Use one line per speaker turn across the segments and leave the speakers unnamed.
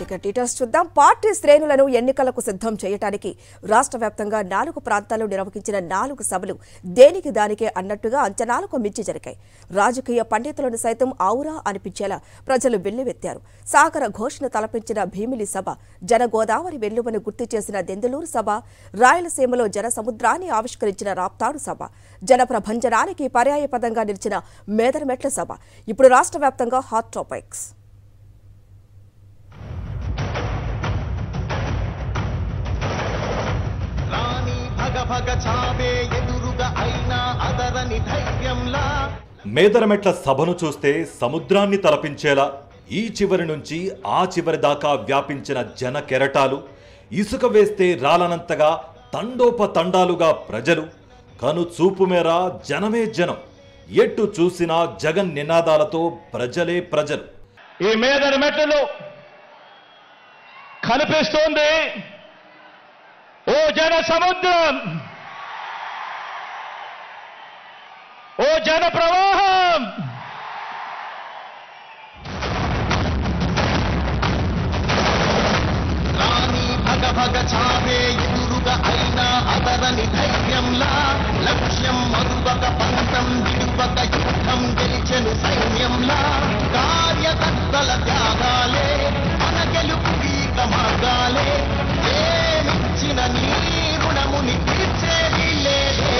ఇక డీటెయిల్స్ చూద్దాం పార్టీ శ్రేణులను ఎన్నికలకు సిద్ధం చేయడానికి రాష్ట్ర వ్యాప్తంగా నాలుగు ప్రాంతాల్లో నిర్వహించిన నాలుగు సభలు దేనికి దానికే అన్నట్టుగా అంచనాలకు మించి జరిగాయి రాజకీయ పండితులను సైతం ఔరా అనిపించేలా ప్రజలు వెల్లువెత్తారు సాగర ఘోషణ తలపించిన భీమిలి సభ జనగోదావరి వెల్లువను గుర్తు చేసిన దెందులూరు సభ రాయలసీమలో జన సముద్రాన్ని ఆవిష్కరించిన రాప్తాడు సభ జనప్రభంజనానికి పర్యాయపదంగా నిలిచిన మేదరమెట్ల సభ ఇప్పుడు రాష్ట్ర వ్యాప్తంగా హాట్ టాపిక్స్
రాణి భగ భగ చావే ఎదురుగా అయినా అదరని ధైర్యంలా
మేదరమెట్ల సభను చూస్తే సముద్రాన్ని తలపించేలా ఈ చివరి నుంచి ఆ చివరి దాకా వ్యాపించిన జన కెరటాలు ఇసుక వేస్తే రాలనంతగా తండోపతండాలుగా ప్రజలు కను చూపు మేర జనమే జనం ఎట్టు చూసినా జగన్ నినాదాలతో ప్రజలే ప్రజలు
ఈ మేదరి మెట్లలో కనిపిస్తోంది ఓ జన సముద్రం ఓ జన ప్రవాహం
రాణి భగ భగ చావే ఎదురుగా అయినా అదరని ధైర్యంలా లక్ష్యం మరువక పంతం విడువక యుద్ధం గెలిచెను సైన్యంలా కార్యకర్తల త్యాగాలే మన గెలుపు గీత మార్గాలే ఏమిచ్చిన నీ రుణముని తీర్చేది లేదే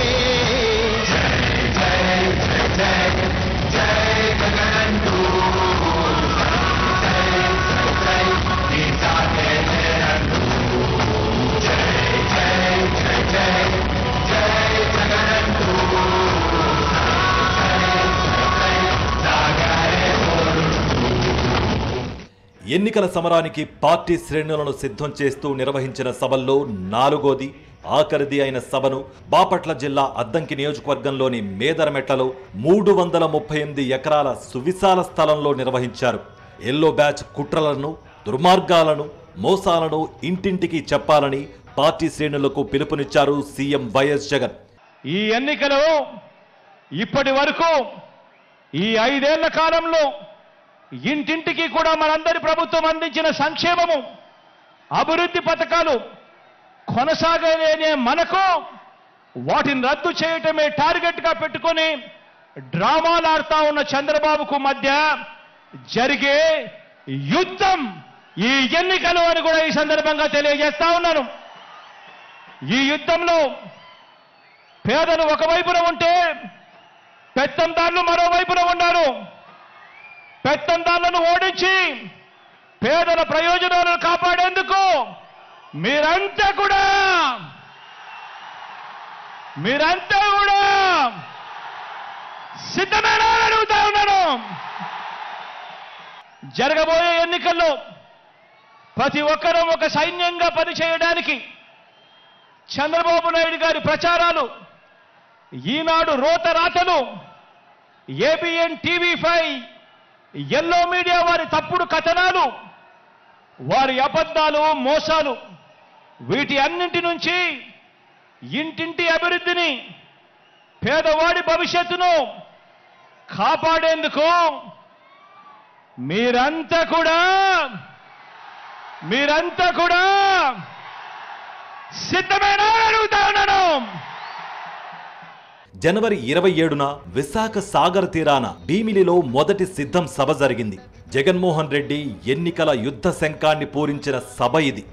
ఎన్నికల సమరానికి పార్టీ శ్రేణులను సిద్ధం చేస్తూ నిర్వహించిన సభల్లో నాలుగోది ఆఖరిది అయిన సభను బాపట్ల జిల్లా అద్దంకి నియోజకవర్గంలోని మేదరమెట్లలో మూడు వందల ముప్పై ఎనిమిది ఎకరాల సువిశాల స్థలంలో నిర్వహించారు ఎల్లో బ్యాచ్ కుట్రలను దుర్మార్గాలను మోసాలను ఇంటింటికి చెప్పాలని పార్టీ శ్రేణులకు పిలుపునిచ్చారు సీఎం వైఎస్ జగన్
ఈ ఎన్నికలు ఇప్పటి వరకు ఈ ఐదేళ్ల కాలంలో ఇంటింటికి కూడా మనందరి ప్రభుత్వం అందించిన సంక్షేమము అభివృద్ధి పథకాలు కొనసాగలేనే మనకు వాటిని రద్దు చేయటమే టార్గెట్గా పెట్టుకొని డ్రామాలు ఆడుతా ఉన్న చంద్రబాబుకు మధ్య జరిగే యుద్ధం ఈ ఎన్నికలు అని కూడా ఈ సందర్భంగా తెలియజేస్తా ఉన్నాను ఈ యుద్ధంలో పేదలు ఒకవైపున ఉంటే పెత్తందారులు మరోవైపున ఉన్నారు పెత్తందారులను ఓడించి పేదల ప్రయోజనాలను కాపాడేందుకు మీరంతా కూడా మీరంతా కూడా సిద్ధమేనా అని అడుగుతా ఉన్నాను జరగబోయే ఎన్నికల్లో ప్రతి ఒక్కరూ ఒక సైన్యంగా పనిచేయడానికి చంద్రబాబు నాయుడు గారి ప్రచారాలు ఈనాడు రోత రాతలు ABN TV five yellow media వారి తప్పుడు కథనాలు వారి అబద్ధాలు మోసాలు వీటి అన్నింటి నుంచి ఇంటింటి అభివృద్ధిని పేదవాడి భవిష్యత్తును కాపాడేందుకు మీరంతా కూడా మీరంతా కూడా సిద్ధమేనా అని అడుగుతా ఉన్నాను
జనవరి ఇరవై ఏడున విశాఖ సాగర్ తీరాన భీమిలిలో మొదటి సిద్ధం సభ జరిగింది జగన్మోహన్ రెడ్డి ఎన్నికల యుద్ధ శంఖాన్ని పూరించిన సభ ఇది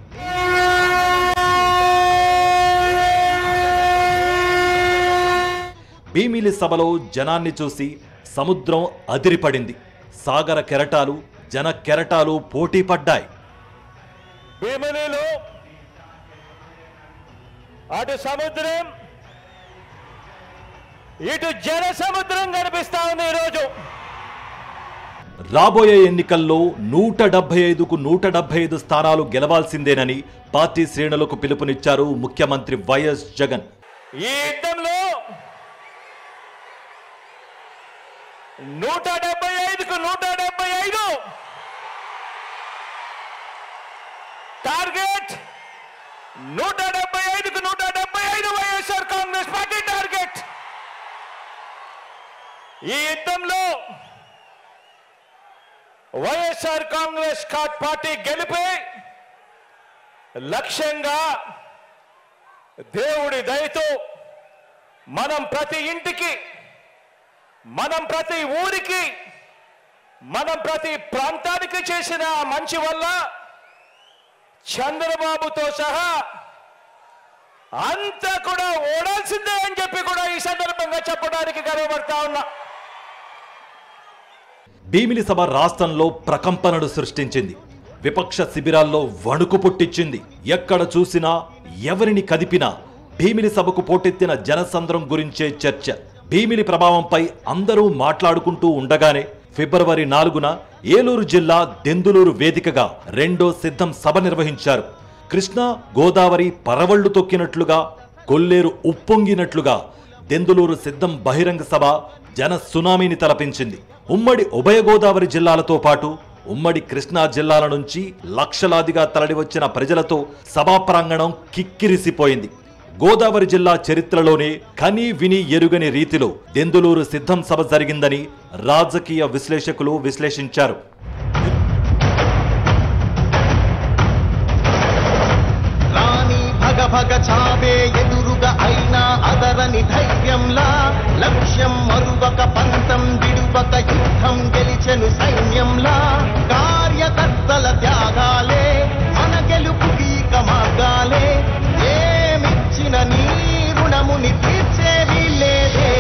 భీమిలి సభలో జనాన్ని చూసి సముద్రం అదిరిపడింది సాగర కెరటాలు జన కెరటాలు పోటీ పడ్డాయి
భీమిలిలో అటు సముద్రం ఇటు జన సముద్రం కనిపిస్తా ఉంది ఈరోజు
రాబోయే ఎన్నికల్లో నూట డెబ్బై ఐదుకు నూట డెబ్బై ఐదు స్థానాలు గెలవాల్సిందేనని పార్టీ శ్రేణులకు పిలుపునిచ్చారు ముఖ్యమంత్రి వైఎస్ జగన్
ఈ యుద్ధంలో నూట డెబ్బై ఐదుకు నూట డెబ్బై ఐదు టార్గెట్ నూట డెబ్బై ఐదుకు నూట డెబ్బై ఐదు వైఎస్ఆర్ కాంగ్రెస్ పార్టీ టార్గెట్ ఈ యుద్ధంలో వైఎస్ఆర్ కాంగ్రెస్ కా- పార్టీ గెలిపే లక్ష్యంగా దేవుడి దయతో మనం ప్రతి ఇంటికి మనం ప్రతి ఊరికి మనం ప్రతి ప్రాంతానికి చేసిన మంచి వల్ల చంద్రబాబుతో సహా అంతా కూడా ఓడాల్సిందే అని చెప్పి కూడా ఈ సందర్భంగా చెప్పడానికి గర్వపడతా ఉన్నా
భీమిలి సభ రాష్ట్రంలో ప్రకంపనలు సృష్టించింది విపక్ష శిబిరాల్లో వణుకు పుట్టించింది ఎక్కడ చూసినా ఎవరిని కదిపినా భీమిలి సభకు పోటెత్తిన జనసంద్రం గురించే చర్చ భీమిలి ప్రభావంపై అందరూ మాట్లాడుకుంటూ ఉండగానే ఫిబ్రవరి నాలుగున ఏలూరు జిల్లా దెందులూరు వేదికగా రెండో సిద్ధం సభ నిర్వహించారు కృష్ణా గోదావరి పరవళ్లు తొక్కినట్లుగా కొల్లేరు ఉప్పొంగినట్లుగా దెందులూరు సిద్ధం బహిరంగ సభ జన సునామీని తలపించింది ఉమ్మడి ఉభయ గోదావరి జిల్లాలతో పాటు ఉమ్మడి కృష్ణా జిల్లాల నుంచి లక్షలాదిగా తరలివచ్చిన ప్రజలతో సభా ప్రాంగణం కిక్కిరిసిపోయింది గోదావరి జిల్లా చరిత్రలోనే కని విని ఎరుగని రీతిలో దెందులూరు సిద్ధం సభ జరిగిందని రాజకీయ విశ్లేషకులు విశ్లేషించారు
రాణి భగ భగ చావే ఎదురుగా అయినా అదరని ధైర్యంలా లక్ష్యం మరువక పంతం విడువక యుద్ధం గెలిచెను సైన్యంలా కార్యకర్తల త్యాగాలే మన గెలుపుకి ఇక మార్గాలే ఏమిచ్చిన నీ రుణముని తీర్చేది లేదే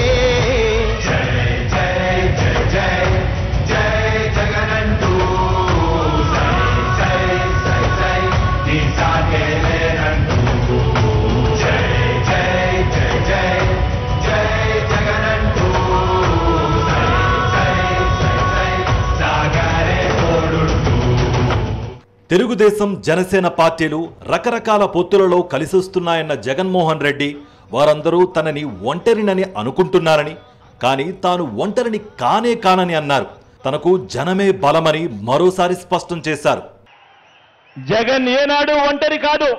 తెలుగుదేశం జనసేన పార్టీలు రకరకాల పొత్తులలో కలిసొస్తున్నాయన్న జగన్మోహన్ రెడ్డి వారందరూ తనని ఒంటరినని అనుకుంటున్నారని కానీ తాను ఒంటరిని కానే కానని అన్నారు తనకు జనమే బలమని మరోసారి స్పష్టం చేశారు
జగన్ ఏనాడు ఒంటరి కాదు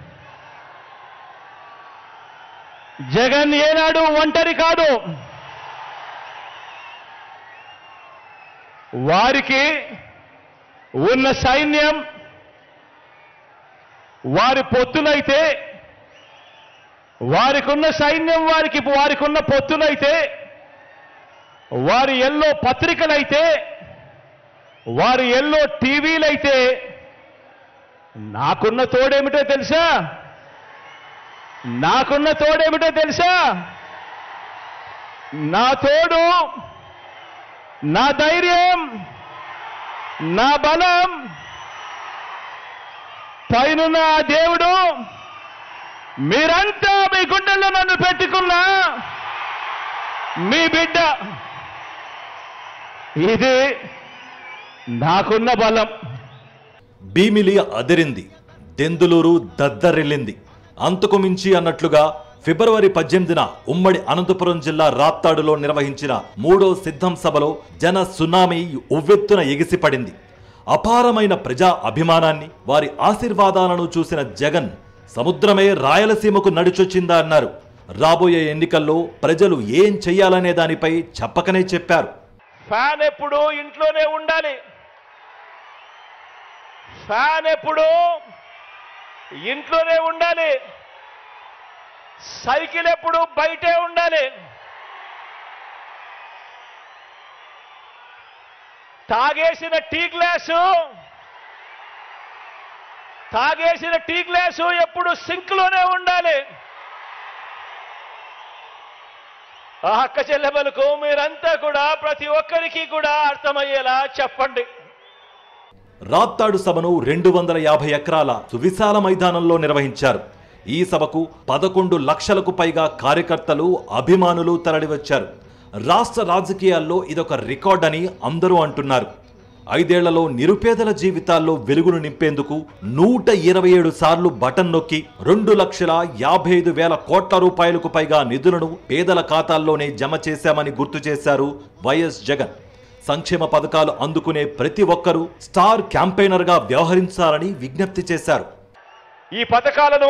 జగన్ ఏనాడు ఒంటరి కాదు వారికి ఉన్న సైన్యం వారి పొత్తులైతే వారికి ఉన్న సైన్యం వారికి వారికి ఉన్న పొత్తులైతే వారి ఎల్లో పత్రికలైతే వారి ఎల్లో టీవీలైతే నాకున్న తోడేమిటో తెలుసా నాకున్న తోడేమిటో తెలుసా నా తోడు నా ధైర్యం నా బలం పైనున్న ఆ దేవుడు మీరంతా మీ గుండెల్లో నన్ను పెట్టుకున్నా మీ బిడ్డ ఇది నాకున్న బలం
భీమిలి అదిరింది దెందులూరు దద్దరిల్లింది అంతకు మించి అన్నట్లుగా ఫిబ్రవరి పద్దెనిమిదిన ఉమ్మడి అనంతపురం జిల్లా రాప్తాడులో నిర్వహించిన మూడో సిద్ధం సభలో జన సునామీ ఉవ్వెత్తున ఎగిసిపడింది అపారమైన ప్రజా అభిమానాన్ని వారి ఆశీర్వాదాలను చూసిన జగన్ సముద్రమే రాయలసీమకు నడిచొచ్చిందా అన్నారు రాబోయే ఎన్నికల్లో ప్రజలు ఏం చెయ్యాలనే దానిపై చెప్పకనే చెప్పారు
ఫ్యాన్ ఎప్పుడు ఇంట్లోనే ఉండాలి ఫ్యాన్ ఎప్పుడు ఇంట్లోనే ఉండాలి సైకిల్ ఎప్పుడు బయటే ఉండాలి తాగేసిన టీ గ్లాసు తాగేసిన టీ గ్లాసు ఎప్పుడు సింక్లోనే ఉండాలి ఆ అక్క చెల్లెమ్మలకు మీరంతా కూడా ప్రతి ఒక్కరికి కూడా అర్థమయ్యేలా చెప్పండి
రాప్తాడు సభను రెండు వందల యాభై ఎకరాల సువిశాల మైదానంలో నిర్వహించారు ఈ సభకు పదకొండు లక్షలకు పైగా కార్యకర్తలు అభిమానులు తరలివచ్చారు రాష్ట్ర రాజకీయాల్లో ఇదొక రికార్డ్ అని అందరూ అంటున్నారు ఐదేళ్లలో నిరుపేదల జీవితాల్లో వెలుగును నింపేందుకు నూట ఇరవై ఏడు సార్లు బటన్ నొక్కి రెండు లక్షల యాభై ఐదు వేల కోట్ల రూపాయలకు పైగా నిధులను పేదల ఖాతాల్లోనే జమ చేశామని గుర్తు చేశారు వైఎస్ జగన్ సంక్షేమ పథకాలు అందుకునే ప్రతి ఒక్కరూ స్టార్ క్యాంపెయినర్గా వ్యవహరించాలని విజ్ఞప్తి చేశారు
ఈ పథకాలను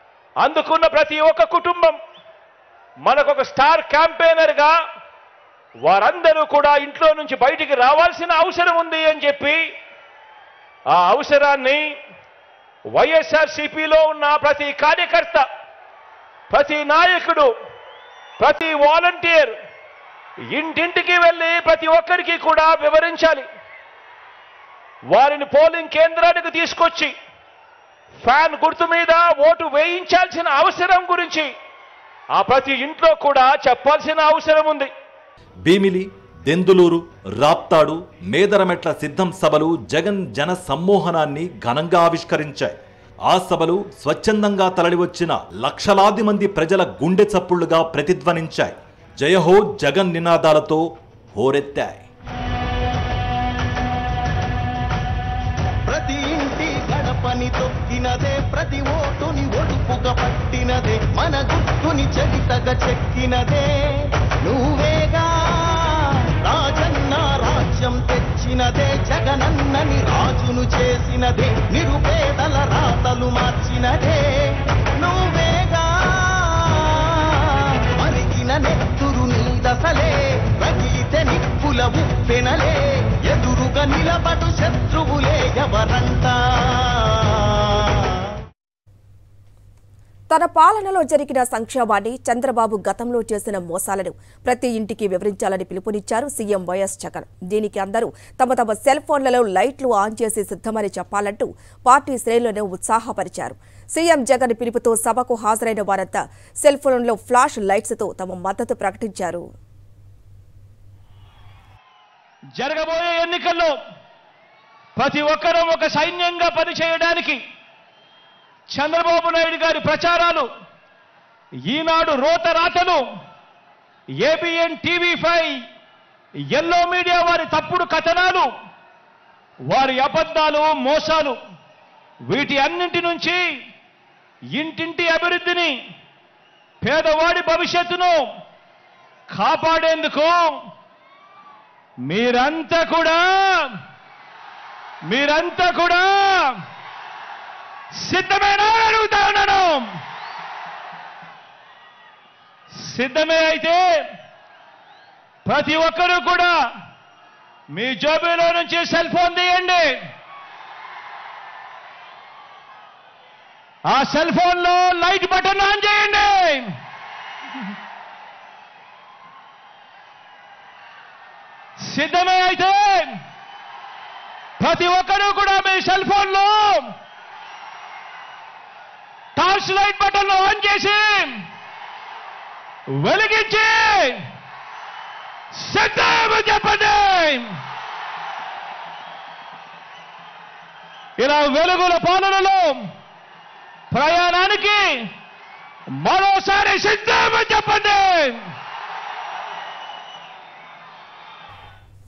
అందుకున్న ప్రతి ఒక్క కుటుంబం మనకొక స్టార్ క్యాంపెయినర్గా వారందరూ కూడా ఇంట్లో నుంచి బయటికి రావాల్సిన అవసరం ఉంది అని చెప్పి ఆ అవసరాన్ని వైఎస్ఆర్సీపీలో ఉన్న ప్రతి కార్యకర్త ప్రతి నాయకుడు ప్రతి వాలంటీర్ ఇంటింటికి వెళ్ళి ప్రతి ఒక్కరికి కూడా వివరించాలి వారిని పోలింగ్ కేంద్రానికి తీసుకొచ్చి ఫ్యాన్ గుర్తు మీద ఓటు వేయించాల్సిన అవసరం గురించి ఆ ప్రతి ఇంట్లో కూడా చెప్పాల్సిన అవసరం ఉంది
భీమిలి దెందులూరు రాప్తాడు మేదరమెట్ల సిద్ధం సభలు జగన్ జన సమ్మోహనాన్ని ఘనంగా ఆవిష్కరించాయి ఆ సభలు స్వచ్ఛందంగా తరలివచ్చిన లక్షలాది మంది ప్రజల గుండె చప్పుళ్లుగా ప్రతిధ్వనించాయి జయహో జగన్ నినాదాలతో హోరెత్తాయి
ప్రతి ఇంటి గడపని తొక్కినదే ప్రతి ఓటుని ఒడుపుగా పట్టినదే మన గుర్తుని చరితగా చెక్కినదే నువ్వేగా రాజన్న రాజ్యం తెచ్చినదే జగనన్నని రాజును చేసినదే నిరుపేదల రాతలు మార్చినదే నువ్వేగా మరిగిన నెత్తురు నీదసలే రగిలితే నిప్పుల ఉప్పెనలే ఎదురుగా నిలబడు శత్రువులే ఎవరంటా
తన పాలనలో జరిగిన సంక్షేమాన్ని చంద్రబాబు గతంలో చేసిన మోసాలను ప్రతి ఇంటికి వివరించాలని పిలుపునిచ్చారు సీఎం వైఎస్ జగన్ దీనికి అందరూ తమ తమ సెల్ ఫోన్లలో లైట్లు ఆన్ చేసి సిద్ధమని చెప్పాలంటూ పార్టీ శ్రేణులను ఉత్సాహపరిచారు సీఎం జగన్ పిలుపుతో సభకు హాజరైన వారంతా సెల్ ఫోన్లో ఫ్లాష్ లైట్స్తో తమ మద్దతు ప్రకటించారు
జరగబోయే ఎన్నికల్లో ప్రతి ఒక్కరూ ఒక సైన్యంగా పనిచేయడానికి చంద్రబాబు నాయుడు గారి ప్రచారాలు ఈనాడు రోత రాతలు ABN TV five yellow media వారి తప్పుడు కథనాలు వారి అబద్ధాలు మోసాలు వీటి అన్నింటి నుంచి ఇంటింటి అభివృద్ధిని పేదవాడి భవిష్యత్తును కాపాడేందుకు మీరంతా కూడా మీరంతా కూడా సిద్ధమేనా అని అడుగుతా ఉన్నాను సిద్ధమే అయితే ప్రతి ఒక్కరూ కూడా మీ జోబీలో నుంచి సెల్ ఫోన్ తీయండి ఆ సెల్ ఫోన్ లో లైట్ బటన్ ఆన్ చేయండి సిద్ధమే అయితే ప్రతి ఒక్కరూ కూడా మీ సెల్ ఫోన్ లో టార్చ్ లైట్ బటన్ ఆన్ చేసి వెలిగించి సిద్ధమని చెప్పండి ఇలా వెలుగుల పాలనలో ప్రయాణానికి మరోసారి సిద్ధమని చెప్పండి